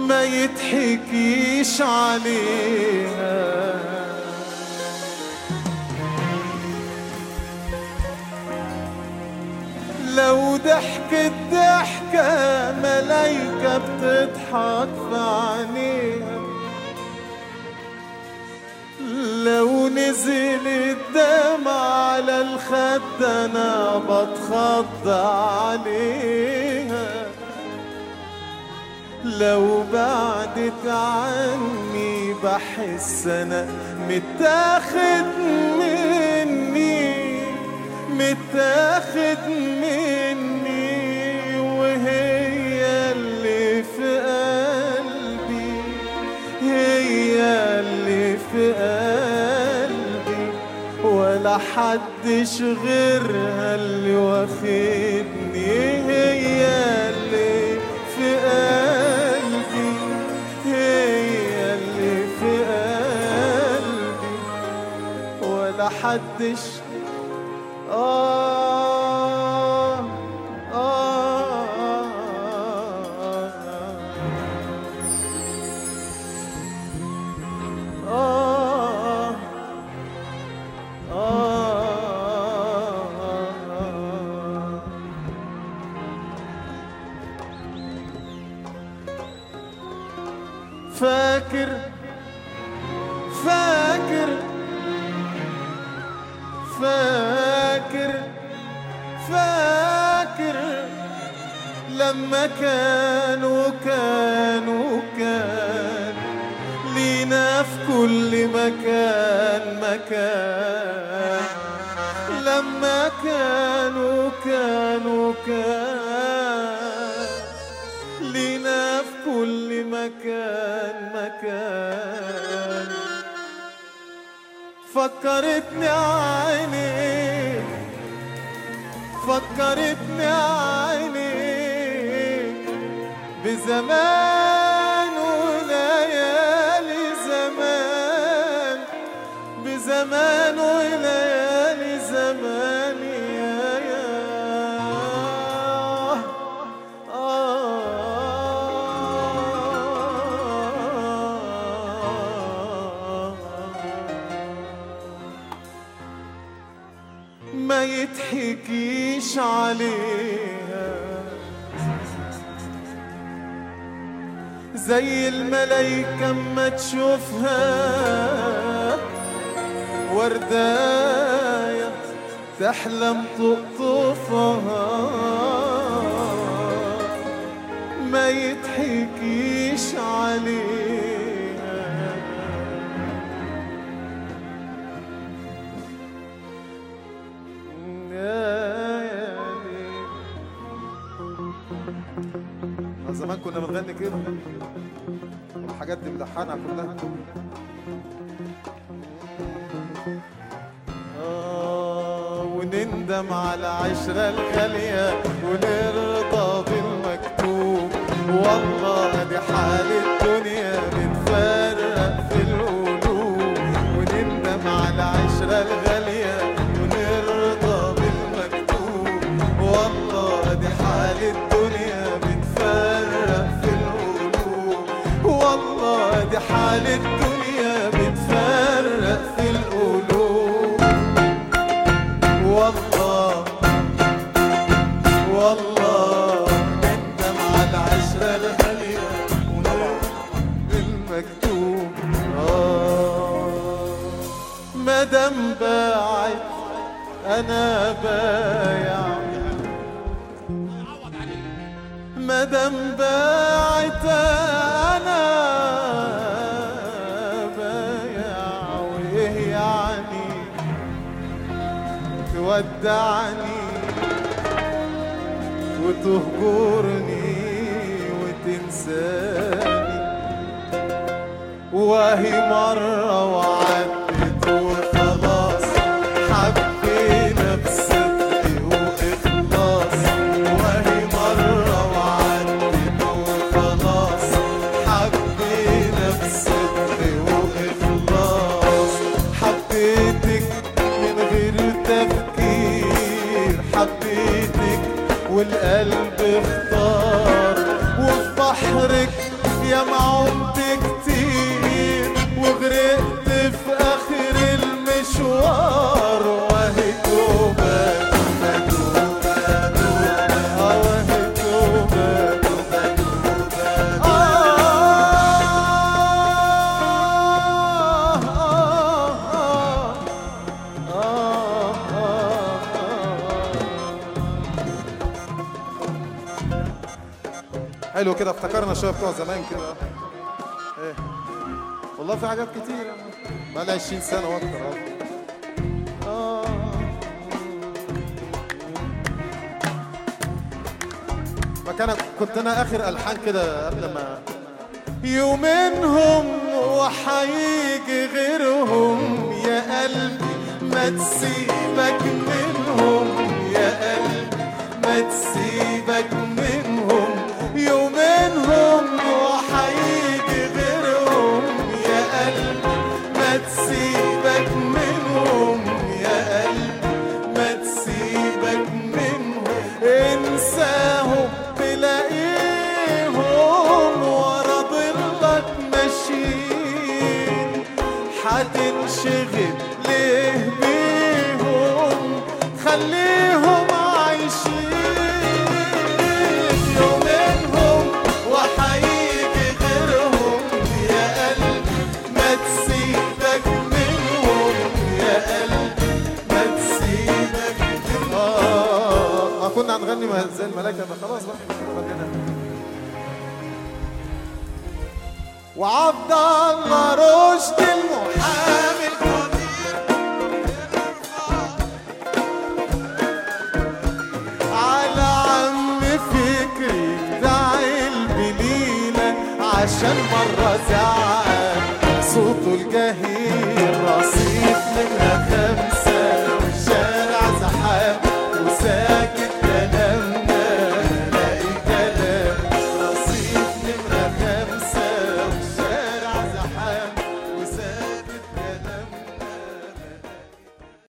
ما يتحكيش عليها لو ضحكت ضحكة ملايكة بتضحك في عينيها لو نزل الدم على الخد انا بتخض عليها لو بعدت عني بحس انا متاخد مني متاخد مني وهي اللي في قلبي هي اللي في قلبي ولا حدش غيرها اللي واخدني هي اللي في قلبي هي اللي في قلبي ولا حدش آه آه آه آه فاكر فاكر فاكر فاكر لما كان وكان وكان لينا في كل مكان مكان لما كان وكان وكان لينا في كل مكان مكان فكرتني عينيك فكرتني عينيك بزمان وليالي زمان بزمان وليالي زمان يا يا ما يتحكيش عليها زي الملايكة اما تشوفها ورداية تحلم تقطفها ما يتحكيش عليها زمان كنا بنغني كده والحاجات دي ملحنها كلها آه، ونندم على عشرة الغالية ونرضى بالمكتوب والله دي حال الدنيا بتفرق في القلوب ونندم على عشرة الغالية ونرضى بالمكتوب والله دي حال الدنيا بتفرق في القلوب والله دي حال الدنيا بتفرق في القلوب والله والله ندم على العشرة الغالية المكتوب آه مدام باعت أنا بايع مدام باعت أنا بايع وإيه يعني تودعني وتهجرني وتنساني وهي مرة وعدت وخلاص حبينا بصدق وإخلاص وهي مرة وعدت وخلاص حبينا بصدق وإخلاص حبيتك من غير تفكير حبيتك والقلب اختار وفي بحرك يا ما عمت كتير وغرقت في اخر المشوار وهي توبة توبة توبة توبة آه وهي توبة توبة توبة حلو كده افتكرنا شويه بتوع زمان كده ايه والله في حاجات كتير بقى لي 20 سنه واكتر أهو. آه. ما كان كنت انا اخر الحان كده قبل ما يومينهم وحيجي غيرهم يا قلبي ما تسيبك منهم يا قلبي ما تسيبك منهم يومينهم وحيجي غيرهم يا قلبي ما تسيبك منهم يا قلبي ما تسيبك منهم انساهم تلاقيهم ورا ضلك ماشيين حتنشغل ليه بيهم خليهم عايشين يومينهم وحيجي غيرهم يا قلبي ما تسيبك منهم يا قلبي ما تسيبك منهم اه ما كنا هنغني ما- زي الملايكه ما خلاص بقى غنينا. وعبد الله رشد المحامي على عم فكري بتاع البليلة عشان مرة زعل صوته الجاهل